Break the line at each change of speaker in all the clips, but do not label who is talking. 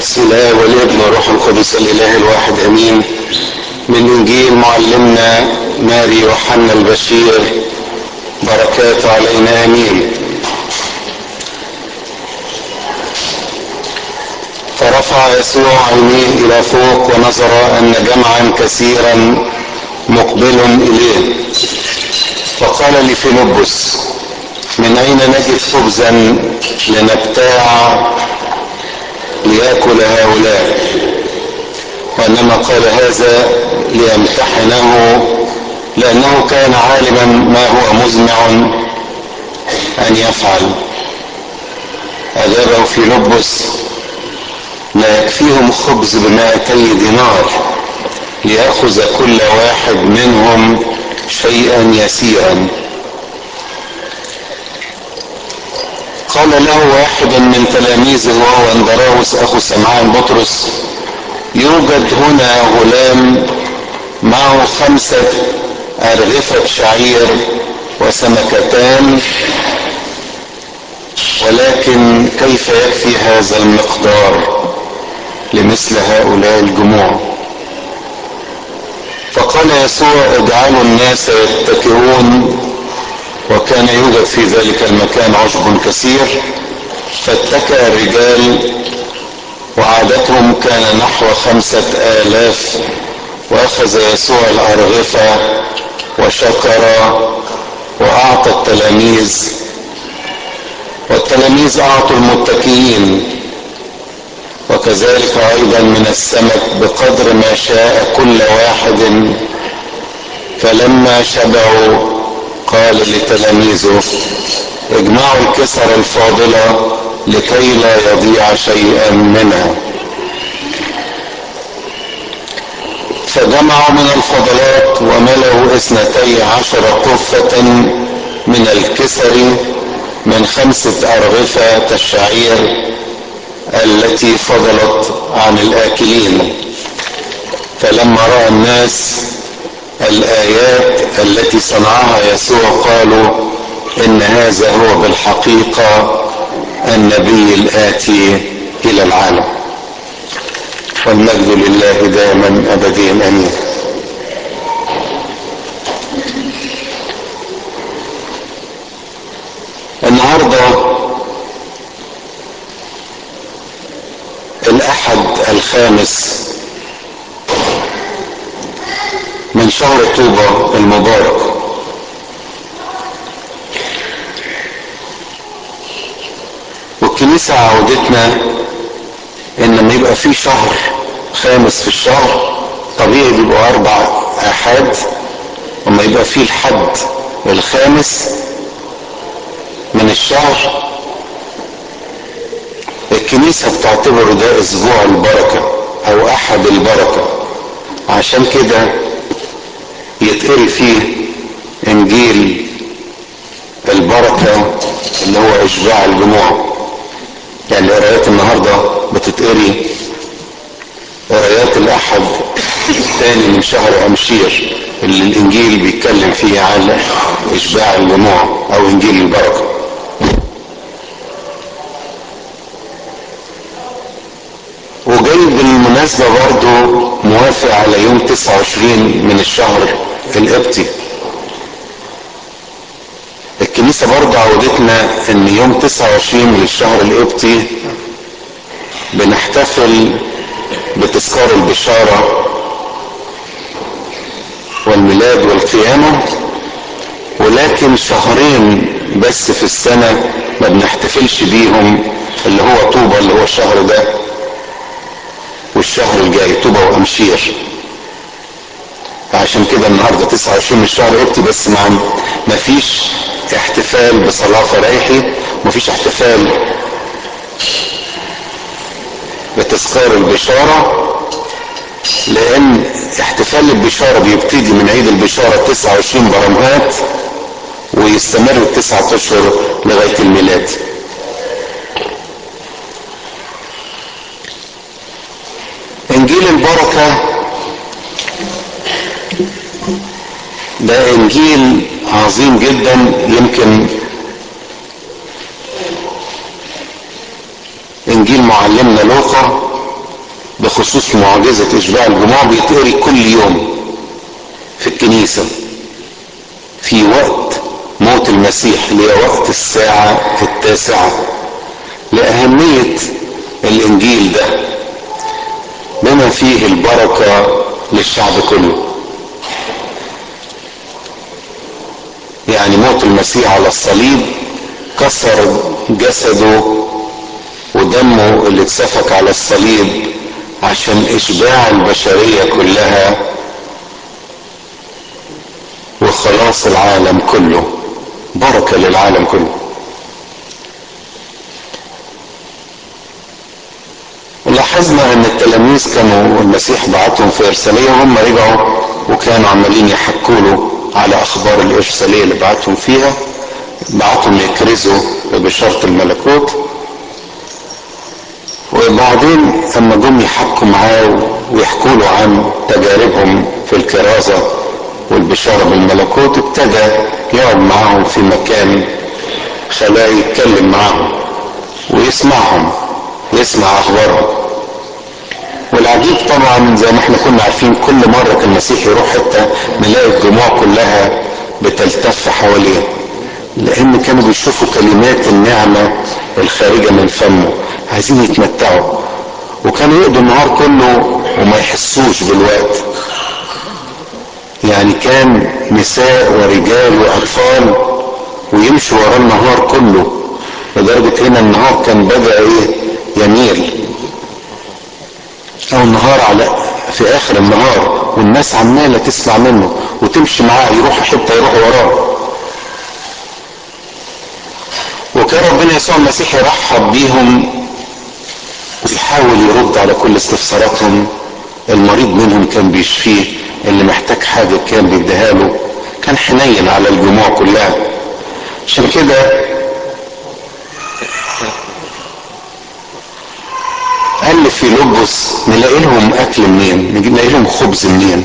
باسم الله والابن والروح القدس الاله الواحد امين من انجيل معلمنا ماري يوحنا البشير بركاته علينا امين فرفع يسوع عينيه الى فوق ونظر ان جمعا كثيرا مقبل اليه فقال لفيلبس من اين نجد خبزا لنبتاع ليأكل هؤلاء وإنما قال هذا ليمتحنه لأنه كان عالما ما هو مزمع أن يفعل أجابه فيلبس لا يكفيهم خبز بمائتي دينار ليأخذ كل واحد منهم شيئا يسيرا قال له واحد من تلاميذه وهو اندراوس اخو سمعان بطرس يوجد هنا غلام معه خمسة أرغفة شعير وسمكتان ولكن كيف يكفي هذا المقدار لمثل هؤلاء الجموع فقال يسوع اجعلوا الناس يتكئون وكان يوجد في ذلك المكان عشب كثير فاتكأ الرجال وعادتهم كان نحو خمسة آلاف وأخذ يسوع الأرغفة وشكر وأعطى التلاميذ والتلاميذ أعطوا المتكئين وكذلك أيضا من السمك بقدر ما شاء كل واحد فلما شبعوا قال لتلاميذه اجمعوا الكسر الفاضلة لكي لا يضيع شيئا منها فجمعوا من الفضلات وملأوا اثنتي عشر قفة من الكسر من خمسة أرغفة الشعير التي فضلت عن الآكلين فلما رأى الناس الآيات التي صنعها يسوع قالوا إن هذا هو بالحقيقة النبي الآتي إلى العالم والمجد لله دائما أبديا أمين النهارده الأحد الخامس من شهر طوبى المبارك والكنيسة عودتنا ان لما يبقى في شهر خامس في الشهر طبيعي بيبقوا اربع احاد وما يبقى في الحد الخامس من الشهر الكنيسة بتعتبره ده اسبوع البركة او احد البركة عشان كده يتقري فيه انجيل البركة اللي هو اشباع الجموع يعني قرايات النهاردة بتتقري قرايات الاحد الثاني من شهر امشير اللي الانجيل بيتكلم فيه عن اشباع الجموع او انجيل البركه وجاي بالمناسبة برضو موافق على يوم 29 من الشهر القبطي الكنيسة برضو عودتنا ان يوم 29 من الشهر القبطي بنحتفل بتذكار البشارة والميلاد والقيامة ولكن شهرين بس في السنة ما بنحتفلش بيهم اللي هو طوبة اللي هو الشهر ده والشهر الجاي طوبة وامشير عشان كده النهاردة 29 من الشهر قبطي بس ما ما فيش احتفال بصلاة فريحي ومفيش احتفال بتذكار البشارة لان احتفال البشارة بيبتدي من عيد البشارة 29 برمهات ويستمر تسعة اشهر لغاية الميلاد انجيل البركة ده انجيل عظيم جدا يمكن انجيل معلمنا لوقا بخصوص معجزة اشباع الجموع بيتقري كل يوم في الكنيسة في وقت موت المسيح اللي هي وقت الساعة التاسعة لأهمية الإنجيل ده بما فيه البركة للشعب كله يعني موت المسيح على الصليب كسر جسده ودمه اللي اتسفك على الصليب عشان اشباع البشرية كلها وخلاص العالم كله بركة للعالم كله لاحظنا ان التلاميذ كانوا المسيح بعتهم في ارسالية وهم رجعوا وكانوا عمالين يحكوا له على اخبار الارسالية اللي بعتهم فيها بعتهم يكرزوا ببشارة الملكوت وبعدين اما جم يحكوا معاه ويحكوا له عن تجاربهم في الكرازة والبشارة بالملكوت ابتدى يقعد معاهم في مكان خلاه يتكلم معاهم ويسمعهم يسمع اخبارهم والعجيب طبعا زي ما احنا كنا عارفين كل مرة كان المسيح يروح حتة نلاقي الجموع كلها بتلتف حواليه لان كانوا بيشوفوا كلمات النعمة الخارجة من فمه عايزين يتمتعوا وكانوا يقضوا النهار كله وما يحسوش بالوقت يعني كان نساء ورجال واطفال ويمشوا ورا النهار كله لدرجة هنا النهار كان بدأ ايه يميل او النهار على في اخر النهار والناس عمالة تسمع منه وتمشي معاه يروح حتة يروح وراه وكان ربنا يسوع المسيح يرحب بيهم ويحاول يرد على كل استفساراتهم المريض منهم كان بيشفيه اللي محتاج حاجة كان بيديها له كان حنين على الجموع كلها عشان كده قال لي في لبس نلاقي لهم اكل منين نلاقي لهم خبز منين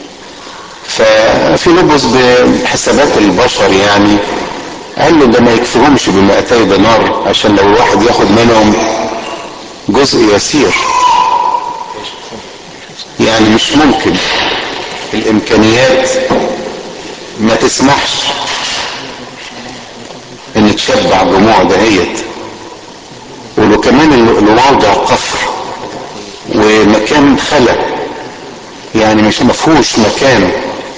ففي لبس بحسابات البشر يعني قال له ده ما يكفيهمش ب 200 دينار عشان لو الواحد ياخد منهم جزء يسير يعني مش ممكن الامكانيات ما تسمحش ان تشبع جموع دهيت ولو كمان الموضع قفر ومكان خلا يعني مش مفهوش مكان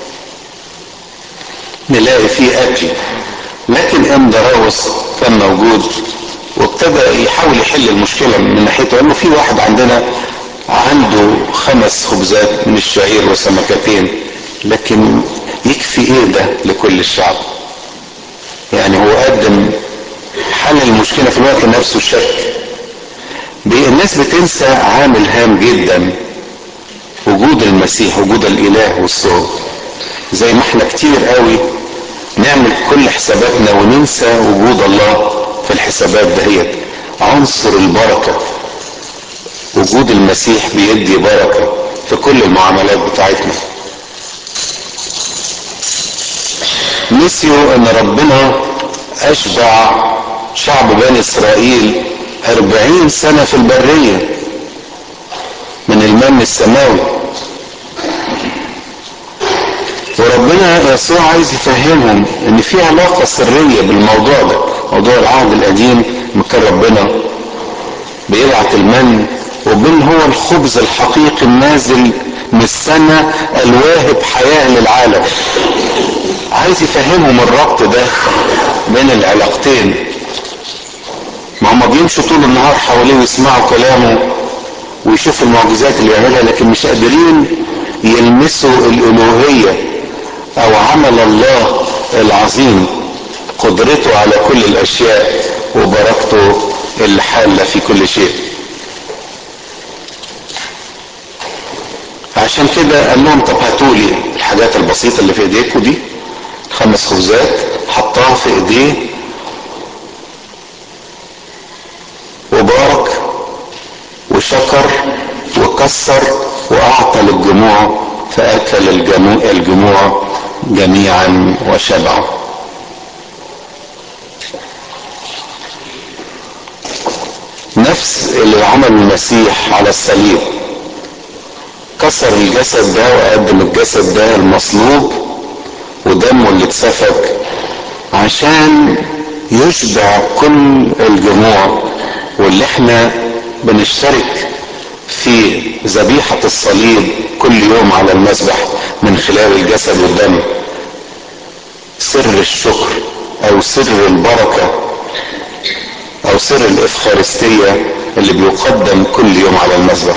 نلاقي فيه اكل لكن ام دراوس كان موجود وابتدى يحاول يحل المشكله من ناحيته انه في واحد عندنا عنده خمس خبزات من الشعير وسمكتين لكن يكفي ايه ده لكل الشعب يعني هو قدم حل المشكله في الوقت نفسه شك الناس بتنسى عامل هام جدا وجود المسيح وجود الاله والصوت زي ما احنا كتير قوي نعمل كل حساباتنا وننسى وجود الله في الحسابات دهيت عنصر البركة وجود المسيح بيدي بركة في كل المعاملات بتاعتنا نسيوا ان ربنا اشبع شعب بني اسرائيل اربعين سنة في البرية من المن السماوي وربنا يسوع عايز يفهمهم ان في علاقة سرية بالموضوع ده موضوع العهد القديم كان ربنا بيبعت المن وبين هو الخبز الحقيقي النازل من السماء الواهب حياة للعالم عايز يفهمهم الربط ده بين العلاقتين ما هم بيمشوا طول النهار حواليه ويسمعوا كلامه ويشوفوا المعجزات اللي بيعملها لكن مش قادرين يلمسوا الالوهيه او عمل الله العظيم قدرته على كل الاشياء وبركته اللي حالة في كل شيء عشان كده قال لهم طب هاتوا لي الحاجات البسيطة اللي في ايديكم دي خمس خبزات حطها في ايديه وبارك وشكر وكسر واعطى للجموع فاكل الجموع, الجموع جميعا وشبعوا نفس اللي عمل المسيح على الصليب كسر الجسد ده وقدم الجسد ده المصلوب ودمه اللي اتسفك عشان يشبع كل الجموع واللي احنا بنشترك في ذبيحة الصليب كل يوم على المذبح من خلال الجسد والدم سر الشكر او سر البركة او سر الافخارستية اللي بيقدم كل يوم على المذبح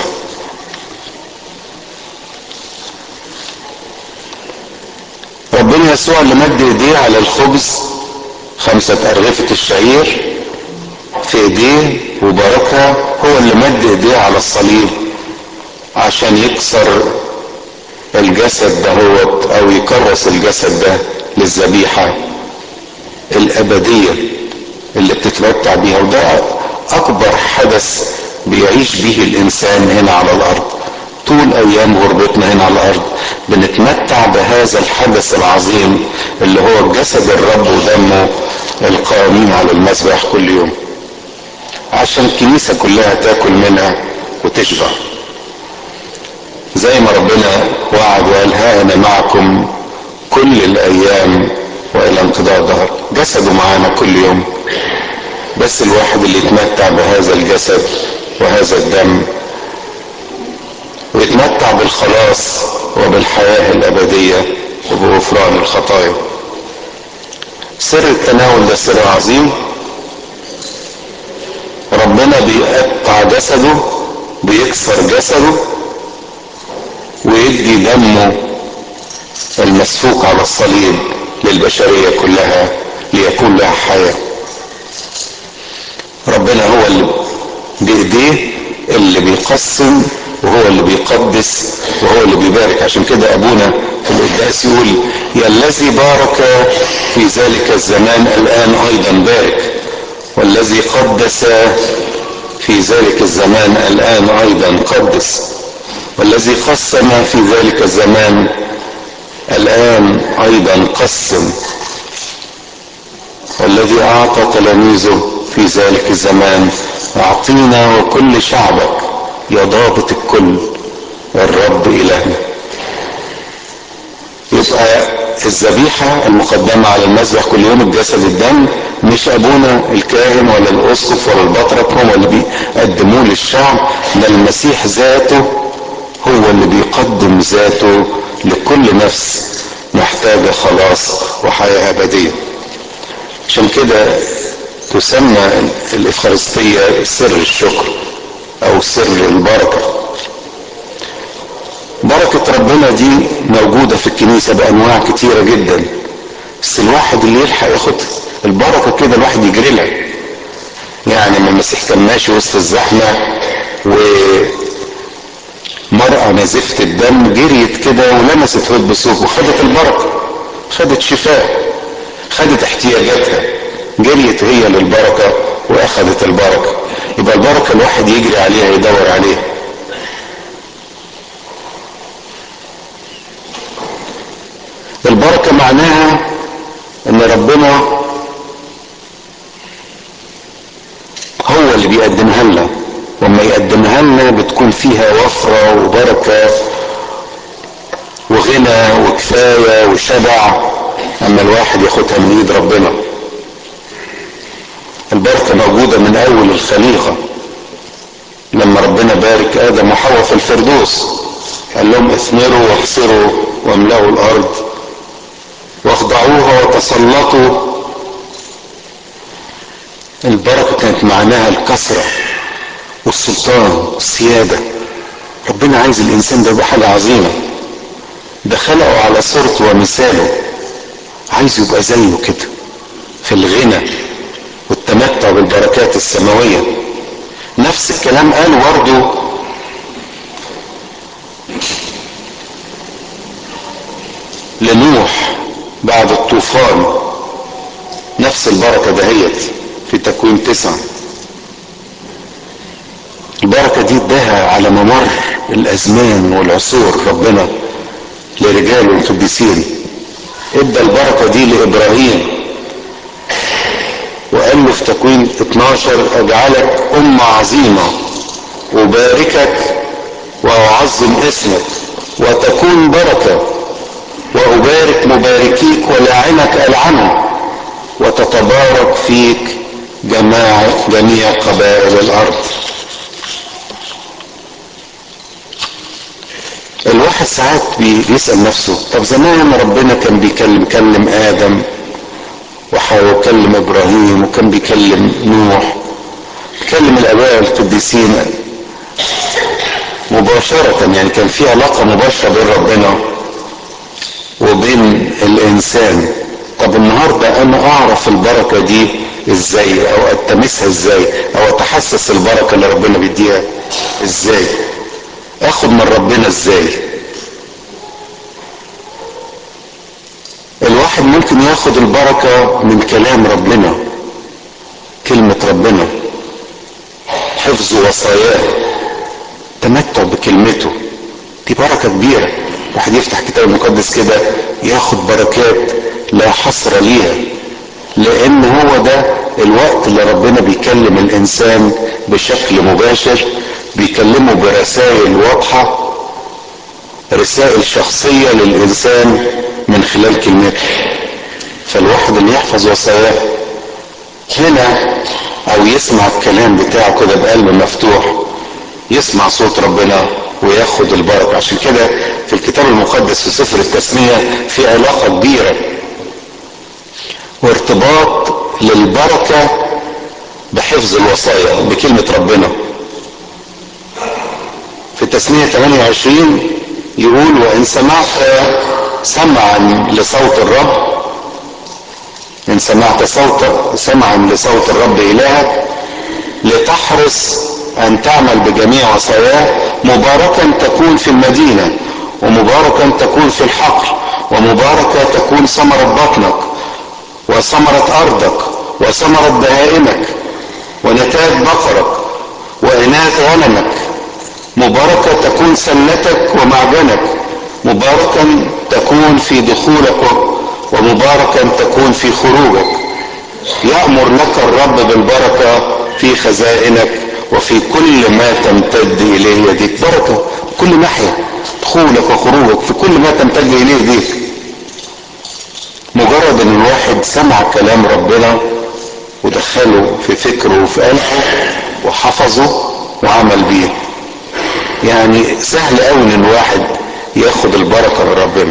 ربنا يسوع اللي مد ايديه على الخبز خمسة أرغفة الشعير في ايديه وباركها هو اللي مد ايديه على الصليب عشان يكسر الجسد دهوت او يكرس الجسد ده للذبيحة الابدية اللي بتتمتع بيها وده اكبر حدث بيعيش به الانسان هنا على الارض طول ايام غربتنا هنا على الارض بنتمتع بهذا الحدث العظيم اللي هو جسد الرب ودمه القائمين على المذبح كل يوم عشان الكنيسة كلها تاكل منها وتشبع زي ما ربنا وعد وقال ها انا معكم كل الايام والى انقضاء الدهر جسده معانا كل يوم بس الواحد اللي يتمتع بهذا الجسد وهذا الدم ويتمتع بالخلاص وبالحياة الأبدية وبغفران الخطايا سر التناول ده سر عظيم ربنا بيقطع جسده بيكسر جسده ويدي دمه المسفوك على الصليب للبشرية كلها ليكون لها حياة ربنا هو اللي بإيديه اللي بيقسم وهو اللي بيقدس وهو اللي بيبارك عشان كده أبونا في القداس يقول يا الذي بارك في ذلك الزمان الآن أيضا بارك والذي قدس في ذلك الزمان الآن أيضا قدس والذي قسم في ذلك الزمان الآن أيضا قسم والذي أعطى تلاميذه في ذلك الزمان أعطينا وكل شعبك يا ضابط الكل الرب إلهنا يبقى الذبيحة المقدمة على المذبح كل يوم الجسد الدم مش أبونا الكاهن ولا الأسقف ولا البطرك هم اللي بيقدموه للشعب ده المسيح ذاته هو اللي بيقدم ذاته لكل نفس محتاجة خلاص وحياة أبدية عشان كده تسمى الإفخارستية سر الشكر أو سر البركة بركة ربنا دي موجودة في الكنيسة بأنواع كتيرة جدا بس الواحد اللي يلحق ياخد البركة كده الواحد يجري لها يعني ما المسيح كان ماشي وسط الزحمة ومرأة نزفت الدم جريت كده ولمست هود بسوق وخدت البركة خدت شفاء خدت احتياجاتها جريت هي للبركة واخدت البركة يبقى البركة الواحد يجري عليها يدور عليها البركة معناها ان ربنا هو اللي بيقدمها لنا وما يقدمها لنا بتكون فيها وفرة وبركة وغنى وكفاية وشبع اما الواحد ياخدها من ايد ربنا البركة موجودة من اول الخليقة لما ربنا بارك ادم وحواء في الفردوس قال لهم اثمروا واحصروا واملأوا الارض واخضعوها وتسلطوا البركة كانت معناها الكثرة والسلطان والسيادة ربنا عايز الانسان ده يبقى حاجة عظيمة ده خلقه على صورته ومثاله عايز يبقى زيه كده في الغنى والتمتع بالبركات السماوية نفس الكلام قال برضه لنوح بعد الطوفان نفس البركة دهيت في تكوين تسعة البركة دي اداها على ممر الازمان والعصور ربنا لرجال القديسين ادى البركة دي لابراهيم وقال له في تكوين 12 اجعلك امة عظيمة وباركك واعظم اسمك وتكون بركه وابارك مباركيك ولاعنك العنه وتتبارك فيك جماع جميع قبائل الارض الواحد ساعات بيسأل نفسه طب زمان ربنا كان بيكلم كلم آدم وكلم إبراهيم وكان بيكلم نوح بيكلم الآباء القديسين مباشرة يعني كان في علاقة مباشرة بين ربنا وبين الإنسان طب النهاردة أنا أعرف البركة دي إزاي أو أتمسها إزاي أو أتحسس البركة اللي ربنا بيديها إزاي اخد من ربنا ازاي الواحد ممكن ياخد البركة من كلام ربنا كلمة ربنا حفظ وصاياه تمتع بكلمته دي بركة كبيرة واحد يفتح كتاب المقدس كده ياخد بركات لا حصر ليها لان هو ده الوقت اللي ربنا بيكلم الانسان بشكل مباشر بيكلمه برسائل واضحة رسائل شخصية للإنسان من خلال كلمته فالواحد اللي يحفظ وصاياه هنا أو يسمع الكلام بتاعه كده بقلب مفتوح يسمع صوت ربنا وياخد البركة عشان كده في الكتاب المقدس في سفر التسمية في علاقة كبيرة وارتباط للبركة بحفظ الوصايا بكلمة ربنا في تسمية 28 يقول وإن سمعت سمعا لصوت الرب إن سمعت صوت سمعا لصوت الرب إلهك لتحرص أن تعمل بجميع وصاياه مباركا تكون في المدينة ومباركا تكون في الحقل ومباركة تكون ثمرة بطنك وثمرة أرضك وثمرة بهائمك ونتاج بقرك وإناث غنمك مباركة تكون سلتك ومعجنك مباركا تكون في دخولك ومباركا تكون في خروجك يأمر لك الرب بالبركة في خزائنك وفي كل ما تمتد إليه يديك بركة كل ناحية دخولك وخروجك في كل ما تمتد إليه يديك مجرد ان الواحد سمع كلام ربنا ودخله في فكره وفي قلبه وحفظه وعمل بيه يعني سهل قوي ان الواحد ياخد البركه من ربنا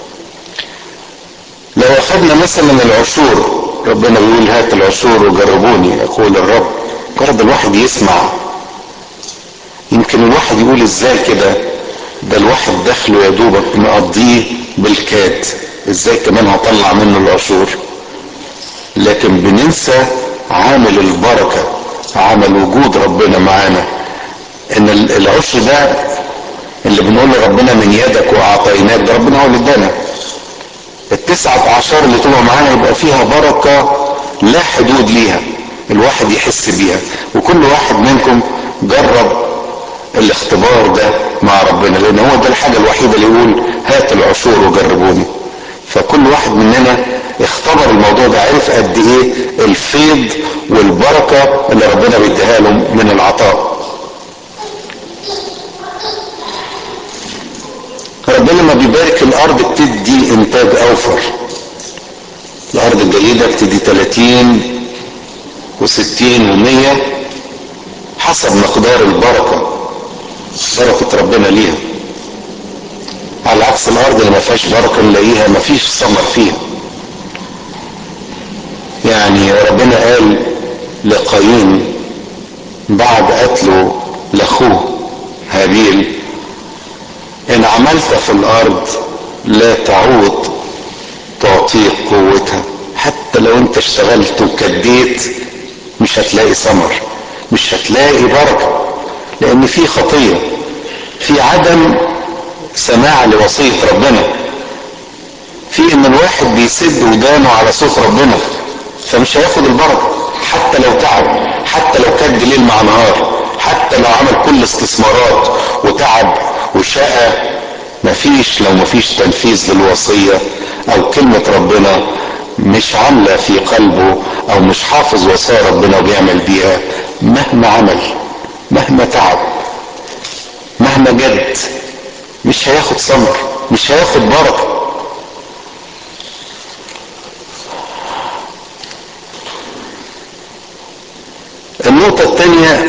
لو اخذنا مثلا العشور ربنا بيقول هات العشور وجربوني يقول الرب مجرد الواحد يسمع يمكن الواحد يقول ازاي كده ده الواحد دخله يا دوبك مقضيه بالكاد ازاي كمان هطلع منه العشور لكن بننسى عامل البركه عمل وجود ربنا معانا ان العشر ده اللي بنقول لربنا من يدك واعطيناك ده ربنا هو اللي ادانا التسعة اعشار اللي تبقى معانا يبقى فيها بركة لا حدود ليها الواحد يحس بيها وكل واحد منكم جرب الاختبار ده مع ربنا لان هو ده الحاجة الوحيدة اللي يقول هات العشور وجربوني فكل واحد مننا اختبر الموضوع ده عرف قد ايه الفيض والبركة اللي ربنا بيديها له من العطاء ربنا لما بيبارك الارض بتدي انتاج اوفر الارض الجيدة بتدي 30 و60 و100 حسب مقدار البركة بركة ربنا ليها على عكس الارض اللي ما فيهاش بركة نلاقيها ما فيش ثمر فيها يعني ربنا قال لقايين بعد قتله لاخوه هابيل ان عملت في الارض لا تعود تعطيك قوتها حتى لو انت اشتغلت وكديت مش هتلاقي ثمر مش هتلاقي بركة لان في خطية في عدم سماع لوصية ربنا في ان الواحد بيسد ودانه على صوت ربنا فمش هياخد البركة حتى لو تعب حتى لو كد ليل مع نهار حتى لو عمل كل استثمارات وتعب وشقى مفيش لو مفيش تنفيذ للوصية او كلمة ربنا مش عاملة في قلبه او مش حافظ وصايا ربنا وبيعمل بيها مهما عمل مهما تعب مهما جد مش هياخد ثمر مش هياخد بركه النقطة الثانية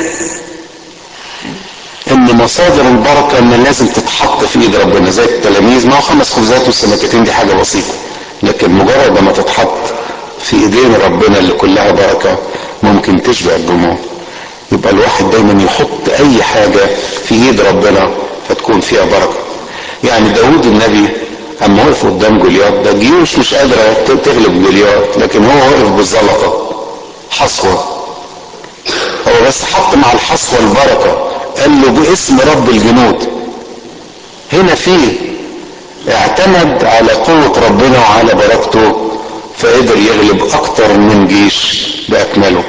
ان مصادر البركة ان لازم تتحط في ايد ربنا زي التلاميذ ما هو خمس خبزات والسمكتين دي حاجة بسيطة لكن مجرد ما تتحط في ايدين ربنا اللي كلها بركة ممكن تشبع الجموع يبقى الواحد دايما يحط اي حاجة في ايد ربنا فتكون فيها بركة يعني داود النبي اما وقف قدام جولياط ده جيوش مش قادرة تغلب جولياط لكن هو وقف بالزلطة حصوة هو بس حط مع الحصوة البركة قال له باسم رب الجنود هنا فيه اعتمد على قوة ربنا وعلى بركته فقدر يغلب اكتر من جيش باكمله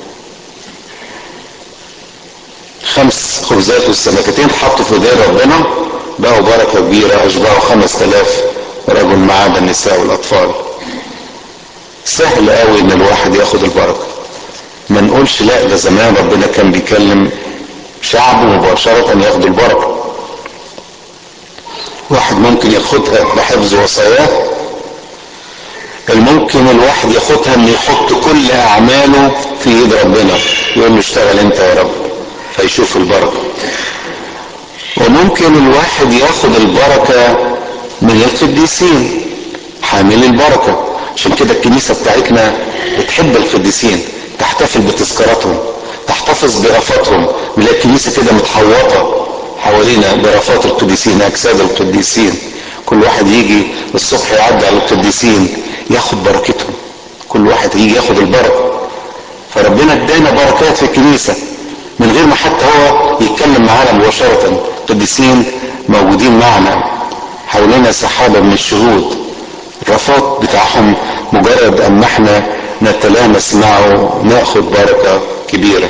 خمس خبزات والسمكتين حطوا في ايدين ربنا بقوا بركة كبيرة اشبعوا خمس تلاف رجل ما عدا النساء والاطفال سهل قوي ان الواحد ياخد البركة ما نقولش لا ده زمان ربنا كان بيكلم شعبه مباشرة ياخدوا البركة واحد ممكن ياخدها بحفظ وصاياه الممكن الواحد ياخدها ان يحط كل اعماله في ايد ربنا يقول له اشتغل انت يا رب فيشوف البركة وممكن الواحد ياخد البركة من القديسين حامل البركة عشان كده الكنيسة بتاعتنا بتحب القديسين تحتفل بتذكاراتهم تحتفظ برفاتهم نلاقي الكنيسة كده متحوطة حوالينا برفات القديسين اجساد القديسين كل واحد يجي الصبح يعدي على القديسين ياخد بركتهم كل واحد يجي ياخد البركة فربنا ادانا بركات في الكنيسة من غير ما حتى هو يتكلم معانا مباشرة القديسين موجودين معنا حوالينا سحابة من الشهود الرفات بتاعهم مجرد ان احنا نتلامس معه ناخد بركة كبيرة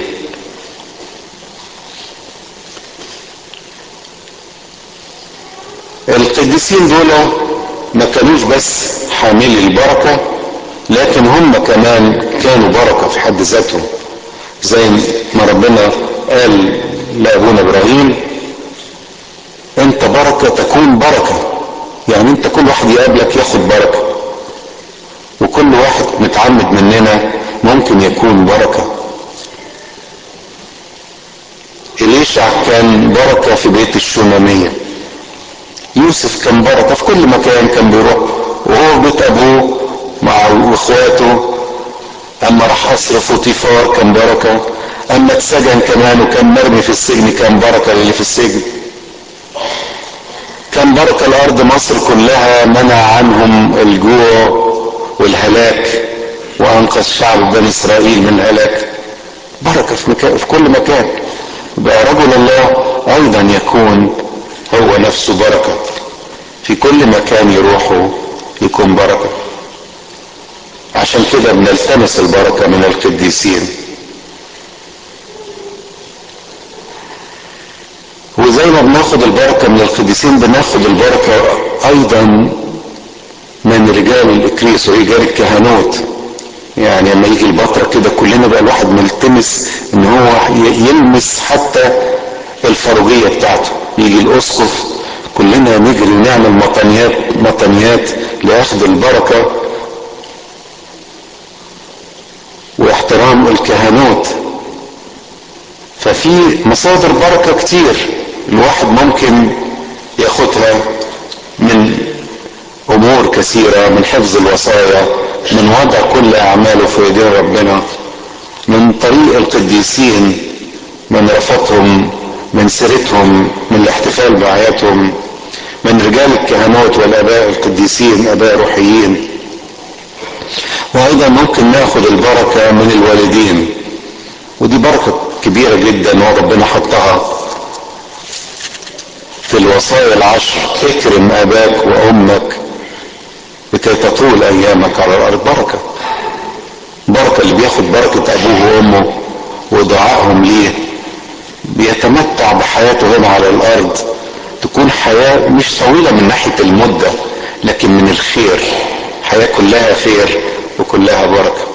القديسين دول ما كانوش بس حاملي البركة لكن هم كمان كانوا بركة في حد ذاتهم زي ما ربنا قال لأبونا إبراهيم أنت بركة تكون بركة يعني أنت كل واحد يقابلك ياخد بركة وكل واحد متعمد مننا ممكن يكون بركة إليشع كان بركة في بيت الشونامية يوسف كان بركة في كل مكان كان بيروح وهو بيت أبوه مع إخواته أما راح قصر فوتيفار كان بركة أما اتسجن كمان وكان مرمي في السجن كان بركة للي في السجن كان بركة لأرض مصر كلها منع عنهم الجوع والهلاك وأنقذ شعب بني إسرائيل من الهلاك بركة في, مكان في كل مكان بقى رجل الله أيضا يكون هو نفسه بركة في كل مكان يروحه يكون بركة عشان كده بنلتمس البركة من القديسين وزي ما بناخد البركة من القديسين بناخد البركة أيضا من رجال الإكريس ورجال الكهنوت يعني لما يجي البطرة كده كلنا بقى الواحد ملتمس ان هو يلمس حتى الفروجية بتاعته يجي الاسقف كلنا نجري ونعمل مطنيات مطنيات لاخذ البركة واحترام الكهنوت ففي مصادر بركة كتير الواحد ممكن ياخدها من امور كثيرة من حفظ الوصايا من وضع كل اعماله في ايدين ربنا من طريق القديسين من رفضهم من سيرتهم من الاحتفال باعيادهم من رجال الكهنوت والاباء القديسين اباء روحيين وايضا ممكن ناخد البركه من الوالدين ودي بركه كبيره جدا وربنا حطها في الوصايا العشر اكرم اباك وامك لكي تطول ايامك على الارض بركه بركه اللي بياخد بركه ابوه وامه ودعائهم ليه بيتمتع بحياته هنا على الارض تكون حياه مش طويله من ناحيه المده لكن من الخير حياه كلها خير وكلها بركه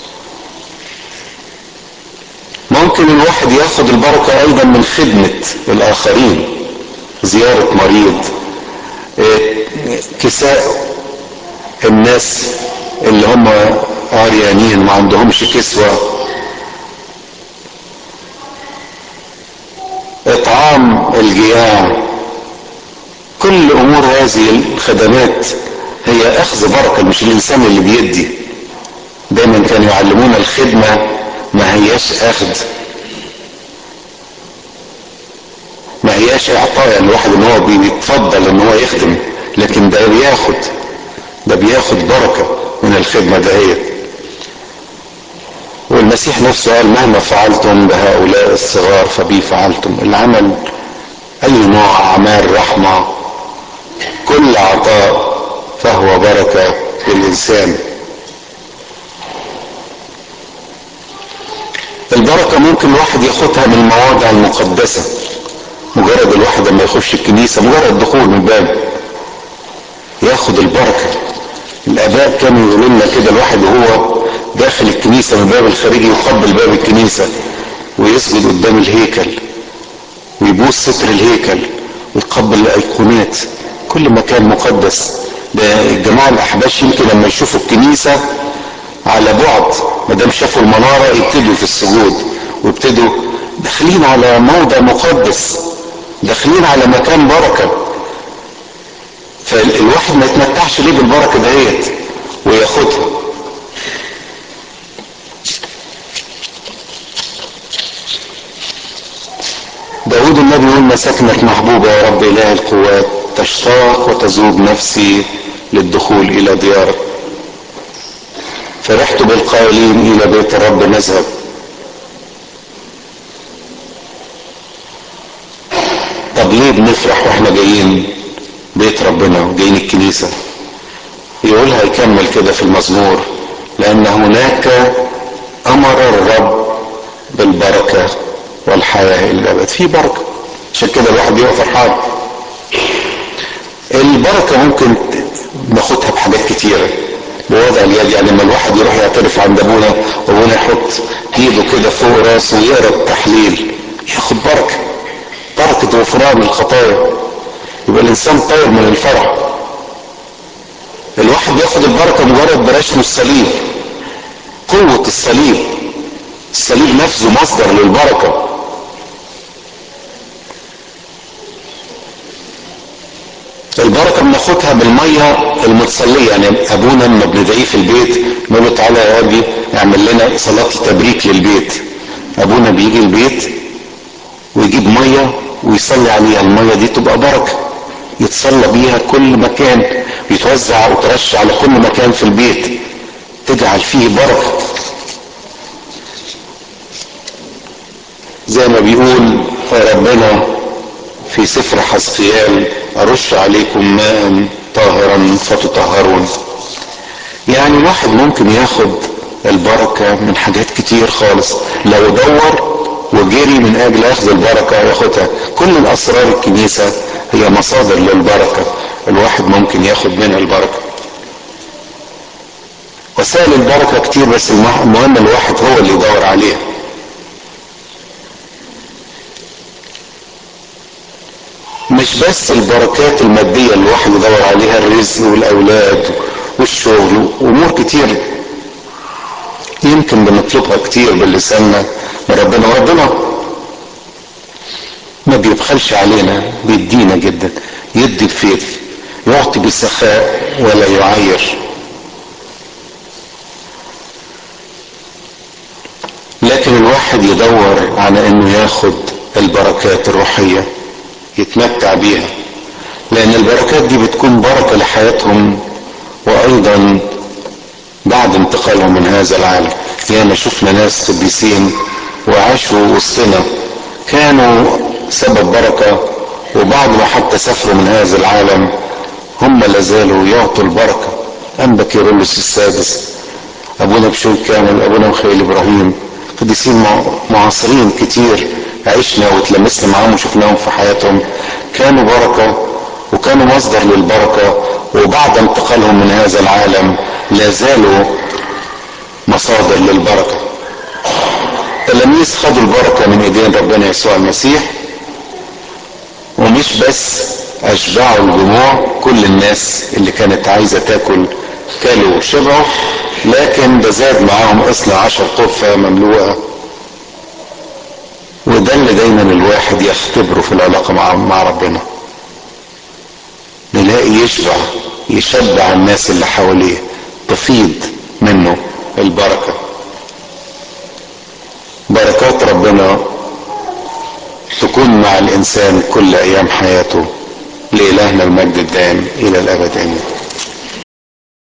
ممكن الواحد ياخد البركه ايضا من خدمه الاخرين زياره مريض كساء الناس اللي هم عريانين ما عندهمش كسوة اطعام الجياع كل امور هذه الخدمات هي اخذ بركة مش الانسان اللي بيدي دايما كانوا يعلمونا الخدمة ما هياش اخذ ما هياش اعطاء يعني الواحد ان هو بيتفضل ان هو يخدم لكن ده بياخد ده بياخد بركة من الخدمة دهيت والمسيح نفسه قال مهما فعلتم بهؤلاء الصغار فبي فعلتم العمل اي نوع اعمال رحمة كل عطاء فهو بركة للانسان البركة ممكن الواحد ياخدها من المواضع المقدسة مجرد الواحد لما يخش الكنيسة مجرد دخول من باب ياخد البركة الاباء كانوا يقولوا لنا كده الواحد وهو داخل الكنيسة من الباب الخارجي يقبل باب الكنيسة ويسجد قدام الهيكل ويبوس ستر الهيكل ويقبل الايقونات كل مكان مقدس ده الجماعة الاحباش يمكن لما يشوفوا الكنيسة على بعد ما دام شافوا المنارة يبتدوا في السجود ويبتدوا داخلين على موضع مقدس داخلين على مكان بركة فالواحد ما يتمتعش ليه بالبركة دهيت وياخدها داود النبي يقول مساكنك محبوبة يا رب إله القوات تشتاق وتذوب نفسي للدخول إلى ديارك فرحت بالقائلين إلى بيت الرب نذهب طب ليه بنفرح واحنا جايين بيت ربنا وجايين الكنيسة يقولها يكمل كده في المزمور لأن هناك أمر الرب بالبركة والحياة إلى الأبد في بركة عشان كده الواحد بيبقى فرحان البركة ممكن ناخدها بحاجات كتيرة بوضع اليد يعني لما الواحد يروح يعترف عند ابونا وابونا يحط ايده كده فوق راسه ويقرا التحليل ياخد بركه بركه غفران الخطايا يبقى الانسان طاير من الفرح الواحد ياخد البركه مجرد برشم الصليب قوه الصليب الصليب نفسه مصدر للبركه البركه بناخدها بالميه المتصليه يعني ابونا لما بندعيه في البيت نقول له تعالى يا ابي اعمل لنا صلاه التبريك للبيت ابونا بيجي البيت ويجيب ميه ويصلي عليها الميه دي تبقى بركه يتصلى بيها كل مكان بيتوزع وترش على كل مكان في البيت تجعل فيه بركه زي ما بيقول ربنا في سفر حسقيال أرش عليكم ماء طاهرا فتطهرون يعني الواحد ممكن ياخد البركة من حاجات كتير خالص لو دور وجري من أجل أخذ البركة ياخدها كل الأسرار الكنيسة هي مصادر للبركة الواحد ممكن ياخد منها البركة وسائل البركة كتير بس المهم الواحد هو اللي يدور عليها مش بس البركات المادية اللي الواحد يدور عليها الرزق والأولاد والشغل وأمور كتير يمكن بنطلبها كتير بلساننا من ربنا وربنا ما بيبخلش علينا بيدينا جدا يدي بفيض يعطي بسخاء ولا يعير لكن الواحد يدور على انه ياخد البركات الروحيه يتمتع بيها لان البركات دي بتكون بركة لحياتهم وايضا بعد انتقالهم من هذا العالم ياما شفنا ناس قديسين وعاشوا وسطنا كانوا سبب بركة وبعد ما حتى سافروا من هذا العالم هم لازالوا يعطوا البركة أنبا كيرلس السادس أبونا بشوي كامل أبونا مخيل إبراهيم قديسين معاصرين كتير عشنا وتلمسنا معاهم وشفناهم في حياتهم كانوا بركة وكانوا مصدر للبركة وبعد انتقالهم من هذا العالم لا زالوا مصادر للبركة التلاميذ خدوا البركة من ايدين ربنا يسوع المسيح ومش مش بس اشبعوا الجموع كل الناس اللي كانت عايزة تاكل كلوا وشبعوا لكن ده زاد معاهم اصنع عشر قفة مملوءة وده اللي دايما الواحد يختبره في العلاقة مع, مع ربنا نلاقي يشبع يشبع الناس اللي حواليه تفيض منه البركة بركات ربنا تكون مع الإنسان كل أيام حياته لإلهنا المجد الدائم إلى الأبد آمين